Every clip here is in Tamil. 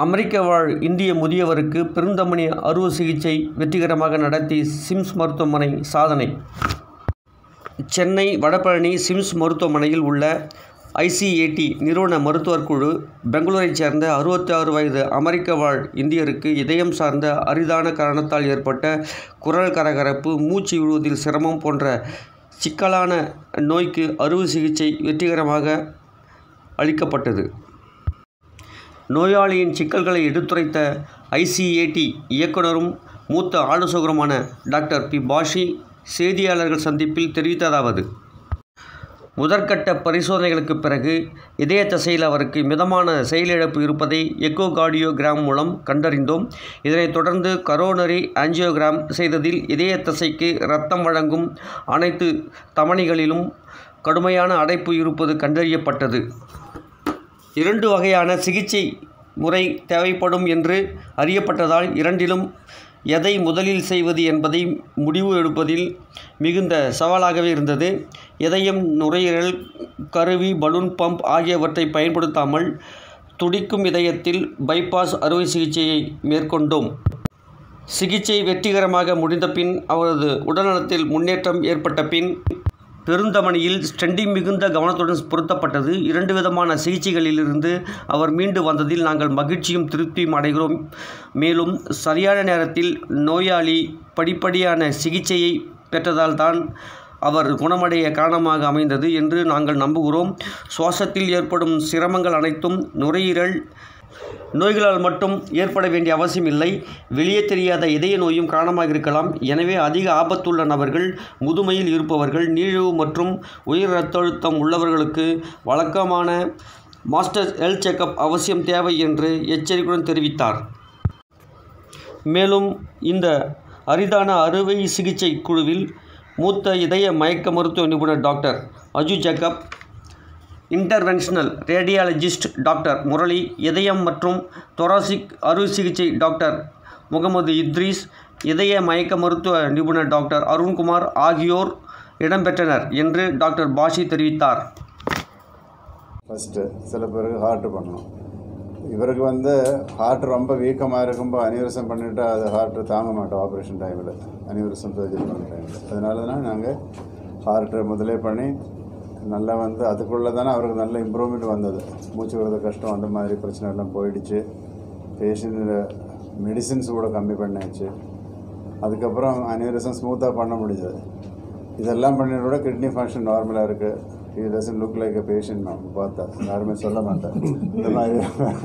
அமெரிக்க வாழ் இந்திய முதியவருக்கு பெருந்தமனி அறுவை சிகிச்சை வெற்றிகரமாக நடத்தி சிம்ஸ் மருத்துவமனை சாதனை சென்னை வடபழனி சிம்ஸ் மருத்துவமனையில் உள்ள ஐசிஏடி நிறுவன மருத்துவர் குழு பெங்களூரைச் சேர்ந்த அறுபத்தி ஆறு வயது அமெரிக்க வாழ் இந்தியருக்கு இதயம் சார்ந்த அரிதான காரணத்தால் ஏற்பட்ட குரல் கரகரப்பு மூச்சு விடுவதில் சிரமம் போன்ற சிக்கலான நோய்க்கு அறுவை சிகிச்சை வெற்றிகரமாக அளிக்கப்பட்டது நோயாளியின் சிக்கல்களை எடுத்துரைத்த ஐசிஏடி இயக்குனரும் மூத்த ஆலோசகருமான டாக்டர் பி பாஷி செய்தியாளர்கள் சந்திப்பில் தெரிவித்ததாவது முதற்கட்ட பரிசோதனைகளுக்கு பிறகு இதய தசையில் அவருக்கு மிதமான செயலிழப்பு இருப்பதை எக்கோகார்டியோகிராம் மூலம் கண்டறிந்தோம் இதனைத் தொடர்ந்து கரோனரி ஆஞ்சியோகிராம் செய்ததில் இதய தசைக்கு இரத்தம் வழங்கும் அனைத்து தமனிகளிலும் கடுமையான அடைப்பு இருப்பது கண்டறியப்பட்டது இரண்டு வகையான சிகிச்சை முறை தேவைப்படும் என்று அறியப்பட்டதால் இரண்டிலும் எதை முதலில் செய்வது என்பதை முடிவு எடுப்பதில் மிகுந்த சவாலாகவே இருந்தது இதயம் நுரையீரல் கருவி பலூன் பம்ப் ஆகியவற்றை பயன்படுத்தாமல் துடிக்கும் இதயத்தில் பைபாஸ் அறுவை சிகிச்சையை மேற்கொண்டோம் சிகிச்சை வெற்றிகரமாக முடிந்த பின் அவரது உடல்நலத்தில் முன்னேற்றம் ஏற்பட்ட பின் பெருந்தமணியில் ஸ்டெண்டிங் மிகுந்த கவனத்துடன் பொருத்தப்பட்டது இரண்டு விதமான சிகிச்சைகளிலிருந்து அவர் மீண்டு வந்ததில் நாங்கள் மகிழ்ச்சியும் திருப்தியும் அடைகிறோம் மேலும் சரியான நேரத்தில் நோயாளி படிப்படியான சிகிச்சையை பெற்றதால் தான் அவர் குணமடைய காரணமாக அமைந்தது என்று நாங்கள் நம்புகிறோம் சுவாசத்தில் ஏற்படும் சிரமங்கள் அனைத்தும் நுரையீரல் நோய்களால் மட்டும் ஏற்பட வேண்டிய அவசியம் இல்லை வெளியே தெரியாத இதய நோயும் காரணமாக இருக்கலாம் எனவே அதிக ஆபத்துள்ள நபர்கள் முதுமையில் இருப்பவர்கள் நீரிழிவு மற்றும் உயர் இரத்த அழுத்தம் உள்ளவர்களுக்கு வழக்கமான மாஸ்டர் ஹெல்த் செக்கப் அவசியம் தேவை என்று எச்சரிக்கையுடன் தெரிவித்தார் மேலும் இந்த அரிதான அறுவை சிகிச்சை குழுவில் மூத்த இதய மயக்க மருத்துவ நிபுணர் doctor Aju Jacob interventional radiologist doctor Murali இதயம் மற்றும் தொராசிக் அறுவை சிகிச்சை டாக்டர் முகமது இத்ரீஸ் இதய மயக்க மருத்துவ நிபுணர் டாக்டர் அருண்குமார் ஆகியோர் இடம்பெற்றனர் என்று டாக்டர் பாஷி தெரிவித்தார் ஃபஸ்ட்டு சில பேருக்கு ஹார்ட் பண்ணணும் இவருக்கு வந்து ஹார்ட் ரொம்ப வீக்கமாக இருக்கும்போது அனிவரிசம் பண்ணிவிட்டு அது ஹார்ட்டு தாங்க மாட்டோம் ஆப்ரேஷன் டைமில் அனிவரிசம் சர்ஜரி பண்ண டைமில் அதனால தான் நாங்கள் ஹார்ட்டு முதலே பண்ணி நல்லா வந்து அதுக்குள்ளே தானே அவருக்கு நல்ல இம்ப்ரூவ்மெண்ட் வந்தது மூச்சு விடுறது கஷ்டம் அந்த மாதிரி பிரச்சனை எல்லாம் போயிடுச்சு பேஷண்ட் மெடிசின்ஸ் கூட கம்மி பண்ணியாச்சு அதுக்கப்புறம் அனிவரிசம் ஸ்மூத்தாக பண்ண முடிஞ்சது இதெல்லாம் பண்ணிட்டு கூட கிட்னி ஃபங்க்ஷன் நார்மலாக இருக்குது இது doesn't look like a patient நான் பார்த்தா யாருமே சொல்ல மாட்டேன் இந்த மாதிரி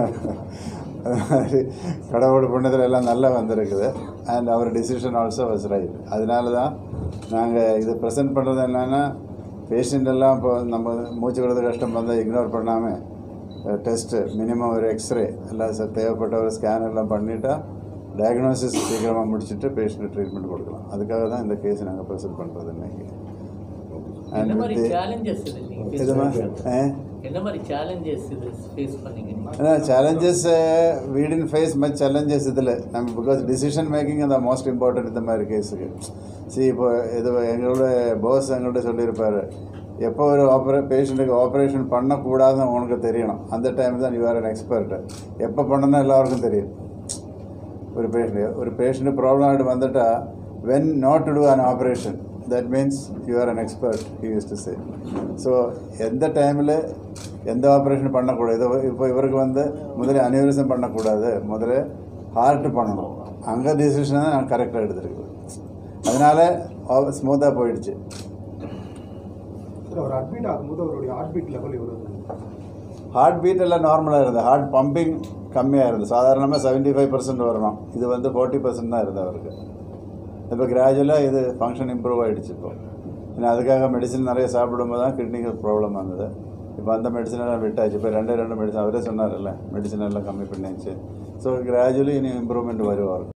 அது மாதிரி கடவுள் புண்ணியத்தில் எல்லாம் நல்லா வந்திருக்குது அண்ட் அவர் டிசிஷன் ஆல்சோ வாஸ் ரைட் அதனால தான் நாங்கள் இது ப்ரெசென்ட் பண்ணுறது என்னென்னா பேஷண்ட் எல்லாம் இப்போ நம்ம மூச்சு விடுறது கஷ்டம் வந்தால் இக்னோர் பண்ணாமல் டெஸ்ட்டு மினிமம் ஒரு எக்ஸ்ரே எல்லாம் ச- தேவைப்பட்ட ஒரு ஸ்கேன் எல்லாம் பண்ணிட்டா டயக்னோசிஸ் சீக்கிரமாக முடிச்சுட்டு பேஷண்ட்டு ட்ரீட்மெண்ட் கொடுக்கலாம் அதுக்காக தான் இந்த கேஸ் நாங்கள் ப்ரெசென்ட் பண்ணுறது இன்னைக்கு என்ன அண்ட் மாதிரி சேலஞ்சஸ் இது நீங்க face இதுமா பண்றீங்க? ஏ என்ன மாதிரி சேலஞ்சஸ் இது ஃபேஸ் பண்ணீங்க நீங்க? அதான் challenges we didn't face much challenges இதில் நம்ம பிகாஸ் டிசிஷன் மேக்கிங் அந்த மோஸ்ட் இம்பார்ட்டன்ட் இந்த மாதிரி கேஸுக்கு see இப்போ இது எங்களோட பாஸ் எங்கள்கிட்ட சொல்லியிருப்பார் எப்போ ஒரு ஆப்ரே பேஷண்ட்டுக்கு ஆப்ரேஷன் பண்ணக்கூடாதுன்னு உனக்கு தெரியணும் அந்த டைம் தான் யூ ஆர் அன் எக்ஸ்பர்ட் எப்போ பண்ணணும் எல்லாருக்கும் தெரியும் ஒரு பேஷண்ட் ஒரு பேஷண்ட் ப்ராப்ளம் ஆகிட்டு வந்துட்டா when not to do an operation that means you are an expert use to say so எந்த டைமில் எந்த ஆப்ரேஷன் பண்ணக்கூடாது இது இப்போ இவருக்கு வந்து முதல்ல அனிவரிசம் பண்ணக்கூடாது முதல்ல ஹார்ட் பண்ணணும் அங்கே டிசிஷன் தான் நான் கரெக்டாக எடுத்துருக்கு அதனால ஸ்மூத்தாக போயிடுச்சு சார் அவர் அட்மிட் ஆகும்போது அவருடைய ஹார்ட் பீட் லெவல் எவ்வளோ இருந்தது ஹார்ட் பீட் எல்லாம் நார்மலாக இருந்தது ஹார்ட் பம்பிங் கம்மியாக இருந்தது சாதாரணமாக செவன்ட்டி ஃபைவ் பர்சன்ட் வரணும் இது வந்து ஃபார்ட்டி பர்சன்ட் தான் இருந்தது அவருக்கு இப்போ கிராஜுவலாக இது ஃபங்க்ஷன் இம்ப்ரூவ் ஆகிடுச்சு இப்போ ஏன்னா அதுக்காக மெடிசன் நிறைய சாப்பிடும்போது தான் கிட்னிக்கு ப்ராப்ளம் வந்தது இப்போ அந்த மெடிசன் எல்லாம் விட்டாச்சு இப்போ ரெண்டே ரெண்டு மெடிசன் அவரே சொன்னார்ல மெடிசன் எல்லாம் கம்மி பண்ணியாச்சு ஸோ கிராஜுவலி இனி இம்ப்ரூவ்மெண்ட் வரும் அவருக்கு